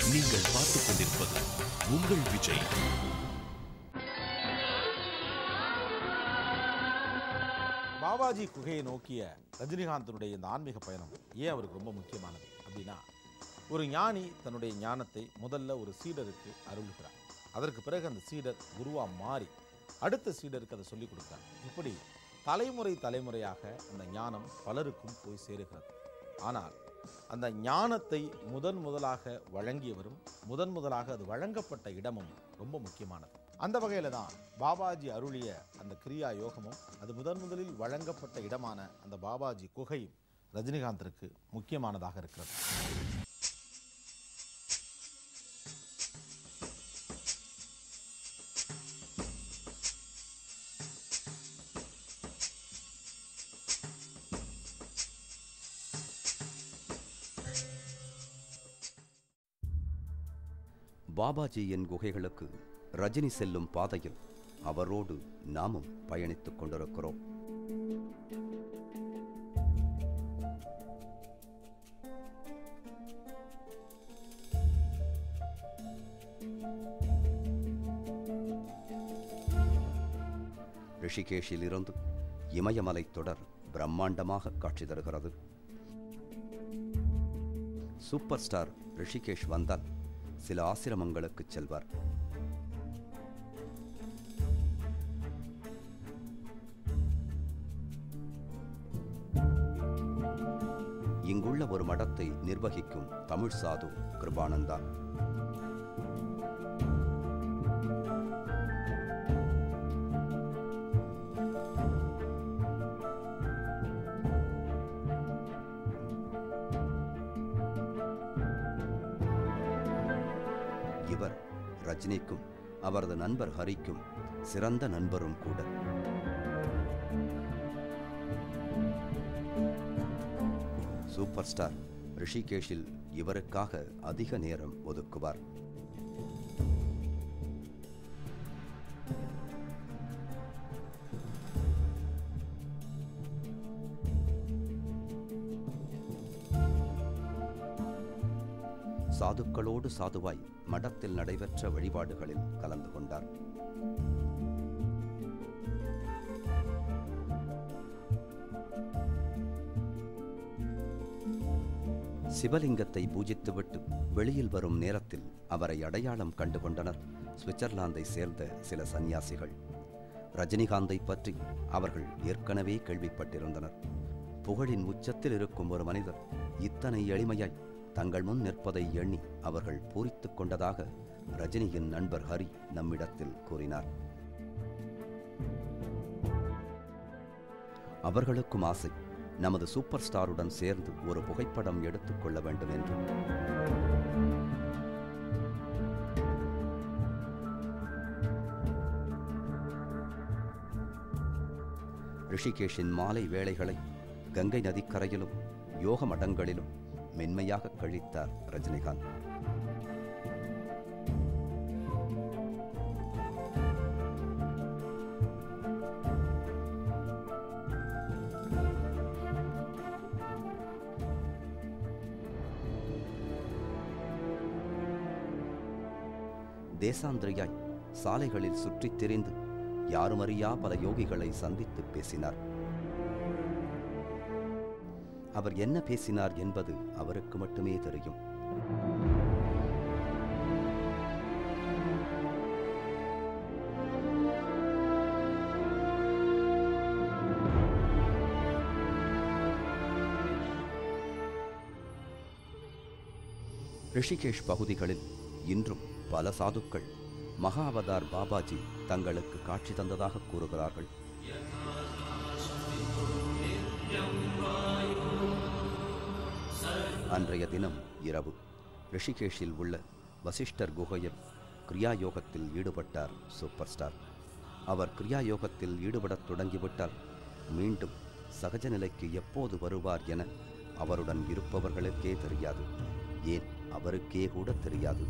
நீங்கள் பார்த்துக் கொண்டிருப்பது உங்கள் விஜய் பாபாஜி குகையை நோக்கிய ரஜினிகாந்தனுடைய இந்த ஆன்மீக பயணம் ஏன் அவருக்கு ரொம்ப முக்கியமானது அப்படின்னா ஒரு ஞானி தன்னுடைய ஞானத்தை முதல்ல ஒரு சீடருக்கு அருள்கிறார் அதற்கு பிறகு அந்த சீடர் குருவா மாறி அடுத்த சீடருக்கு அதை சொல்லிக் கொடுக்கிறார் இப்படி தலைமுறை தலைமுறையாக அந்த ஞானம் பலருக்கும் போய் சேருகிறது ஆனால் அந்த ஞானத்தை முதன் முதலாக வழங்கியவரும் முதன் முதலாக அது வழங்கப்பட்ட இடமும் ரொம்ப முக்கியமானது அந்த வகையில் தான் பாபாஜி அருளிய அந்த கிரியா யோகமும் அது முதன் முதலில் வழங்கப்பட்ட இடமான அந்த பாபாஜி குகையும் ரஜினிகாந்திற்கு முக்கியமானதாக இருக்கிறது பாபாஜியின் குகைகளுக்கு ரஜினி செல்லும் பாதையில் அவரோடு நாமும் பயணித்துக் கொண்டிருக்கிறோம் ரிஷிகேஷில் இருந்து இமயமலை தொடர் பிரம்மாண்டமாக காட்சி தருகிறது சூப்பர் ஸ்டார் ரிஷிகேஷ் வந்தால் சில ஆசிரமங்களுக்கு செல்வார் இங்குள்ள ஒரு மடத்தை நிர்வகிக்கும் தமிழ் சாது கிருபானந்தா இவர் ரஜினிக்கும் அவரது நண்பர் ஹரிக்கும் சிறந்த நண்பரும் கூட சூப்பர் ஸ்டார் ரிஷிகேஷில் இவருக்காக அதிக நேரம் ஒதுக்குவார் சாதுக்களோடு சாதுவாய் மடத்தில் நடைபெற்ற வழிபாடுகளில் கலந்து கொண்டார் சிவலிங்கத்தை பூஜித்துவிட்டு வெளியில் வரும் நேரத்தில் அவரை அடையாளம் கண்டு கொண்டனர் சுவிட்சர்லாந்தை சேர்ந்த சில சந்நியாசிகள் ரஜினிகாந்தை பற்றி அவர்கள் ஏற்கனவே கேள்விப்பட்டிருந்தனர் புகழின் உச்சத்தில் இருக்கும் ஒரு மனிதர் இத்தனை எளிமையாய் தங்கள் முன் நிற்பதை எண்ணி அவர்கள் பூரித்துக் கொண்டதாக ரஜினியின் நண்பர் ஹரி நம்மிடத்தில் கூறினார் அவர்களுக்கும் ஆசை நமது சூப்பர் ஸ்டாருடன் சேர்ந்து ஒரு புகைப்படம் எடுத்துக்கொள்ள வேண்டும் என்று ரிஷிகேஷின் மாலை வேளைகளை கங்கை நதிக்கரையிலும் யோக மடங்களிலும் மென்மையாக கழித்தார் ரஜினிகாந்த் தேசாந்திரியாய் சாலைகளில் சுற்றித் திரிந்து யாருமறியா பல யோகிகளை சந்தித்து பேசினார் அவர் என்ன பேசினார் என்பது அவருக்கு மட்டுமே தெரியும் ரிஷிகேஷ் பகுதிகளில் இன்றும் பல சாதுக்கள் மகாவதார் பாபாஜி தங்களுக்கு காட்சி தந்ததாக கூறுகிறார்கள் அன்றைய தினம் இரவு ரிஷிகேஷில் உள்ள வசிஷ்டர் குகையில் கிரியா யோகத்தில் ஈடுபட்டார் சூப்பர் ஸ்டார் அவர் கிரியா யோகத்தில் ஈடுபடத் தொடங்கிவிட்டால் மீண்டும் சகஜ நிலைக்கு எப்போது வருவார் என அவருடன் இருப்பவர்களுக்கே தெரியாது ஏன் அவருக்கே கூட தெரியாது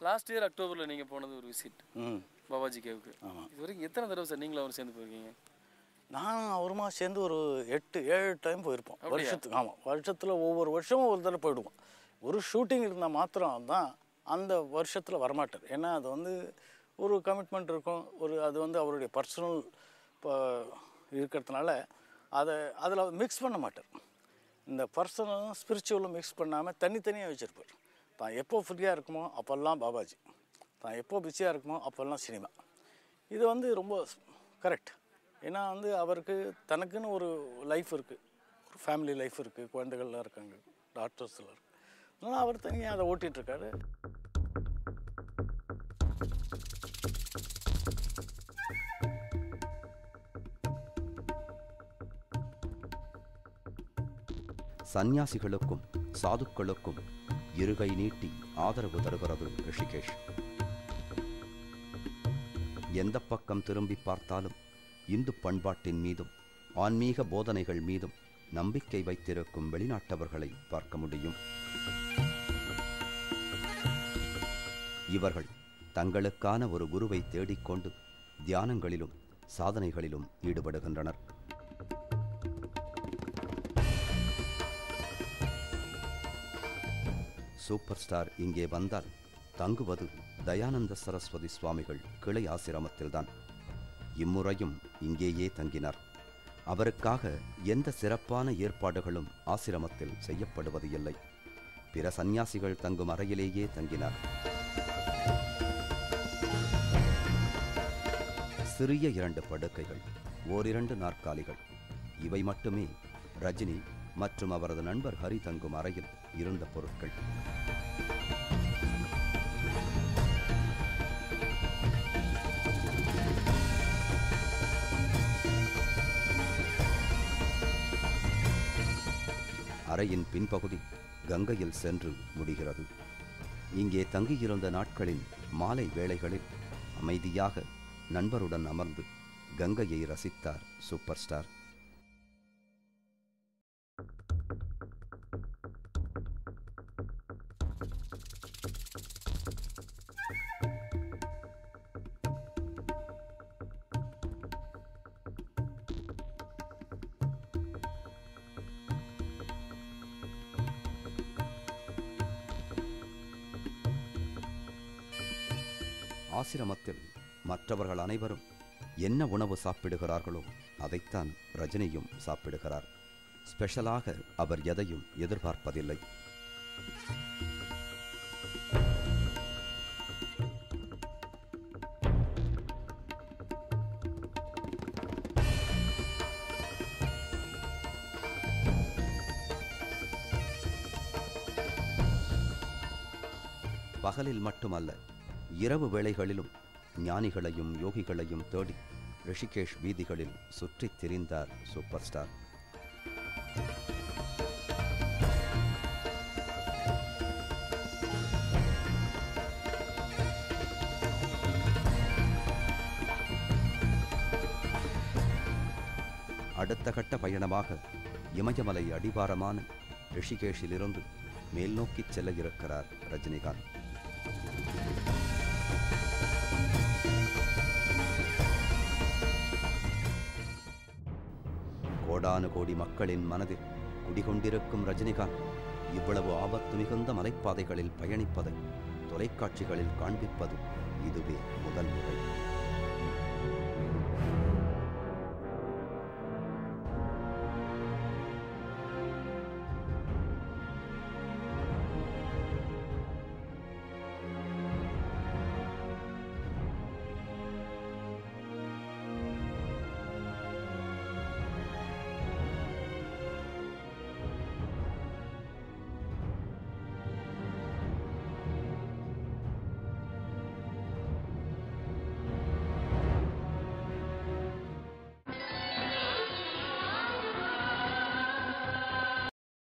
லாஸ்ட் இயர் அக்டோபரில் நீங்கள் போனது ஒரு விசிட் ம் பாபாஜி கேவுக்கு ஆமாம் இது வரைக்கும் எத்தனை தடவை சார் நீங்களும் அவர் சேர்ந்து போயிருக்கீங்க நானும் அவருமா சேர்ந்து ஒரு எட்டு ஏழு டைம் போயிருப்போம் வருஷத்துக்கு ஆமாம் வருஷத்தில் ஒவ்வொரு வருஷமும் ஒரு தடவை போயிடுவோம் ஒரு ஷூட்டிங் இருந்தால் மாத்திரம் தான் அந்த வருஷத்தில் வரமாட்டார் ஏன்னா அது வந்து ஒரு கமிட்மெண்ட் இருக்கும் ஒரு அது வந்து அவருடைய பர்சனல் இப்போ இருக்கிறதுனால அதை அதில் மிக்ஸ் பண்ண மாட்டார் இந்த பர்சனலும் ஸ்பிரிச்சுவலும் மிக்ஸ் பண்ணாமல் தனித்தனியாக வச்சுருப்பார் தான் எப்போ ஃப்ரீயாக இருக்குமோ அப்போல்லாம் பாபாஜி தான் எப்போ பிஸியாக இருக்குமோ அப்போல்லாம் சினிமா இது வந்து ரொம்ப கரெக்ட் ஏன்னா வந்து அவருக்கு தனக்குன்னு ஒரு லைஃப் இருக்குது ஒரு ஃபேமிலி லைஃப் இருக்குது குழந்தைகள்லாம் இருக்காங்க டாக்டர்ஸ்லாம் இருக்கு அதனால் அவர் தனியாக அதை ஓட்டிகிட்டு இருக்காரு சந்நியாசிகளுக்கும் சாதுக்களுக்கும் இருகை நீட்டி ஆதரவு தருகிறது ரிஷிகேஷ் எந்த பக்கம் திரும்பி பார்த்தாலும் இந்து பண்பாட்டின் மீதும் ஆன்மீக போதனைகள் மீதும் நம்பிக்கை வைத்திருக்கும் வெளிநாட்டவர்களை பார்க்க முடியும் இவர்கள் தங்களுக்கான ஒரு குருவை தேடிக்கொண்டு தியானங்களிலும் சாதனைகளிலும் ஈடுபடுகின்றனர் சூப்பர் ஸ்டார் இங்கே வந்தால் தங்குவது தயானந்த சரஸ்வதி சுவாமிகள் கிளை ஆசிரமத்தில்தான் இம்முறையும் இங்கேயே தங்கினார் அவருக்காக எந்த சிறப்பான ஏற்பாடுகளும் ஆசிரமத்தில் செய்யப்படுவது இல்லை பிற சந்நியாசிகள் தங்கும் அறையிலேயே தங்கினார் சிறிய இரண்டு படுக்கைகள் ஓரிரண்டு நாற்காலிகள் இவை மட்டுமே ரஜினி மற்றும் அவரது நண்பர் ஹரி தங்கும் அறையில் இருந்த பொருட்கள் அறையின் பின்பகுதி கங்கையில் சென்று முடிகிறது இங்கே தங்கியிருந்த நாட்களின் மாலை வேளைகளில் அமைதியாக நண்பருடன் அமர்ந்து கங்கையை ரசித்தார் சூப்பர் ஸ்டார் ஆசிரமத்தில் மற்றவர்கள் அனைவரும் என்ன உணவு சாப்பிடுகிறார்களோ அதைத்தான் ரஜினியும் சாப்பிடுகிறார் ஸ்பெஷலாக அவர் எதையும் எதிர்பார்ப்பதில்லை பகலில் மட்டுமல்ல இரவு வேளைகளிலும் ஞானிகளையும் யோகிகளையும் தேடி ரிஷிகேஷ் வீதிகளில் சுற்றித் திரிந்தார் சூப்பர் ஸ்டார் அடுத்த கட்ட பயணமாக இமயமலை அடிவாரமான ரிஷிகேஷிலிருந்து மேல் நோக்கிச் செல்ல இருக்கிறார் ரஜினிகாந்த் கோடானு கோடி மக்களின் மனதில் குடிகொண்டிருக்கும் ரஜினிகாந்த் இவ்வளவு ஆபத்து மிகுந்த மலைப்பாதைகளில் பயணிப்பதை தொலைக்காட்சிகளில் காண்பிப்பது இதுவே முதல் முறை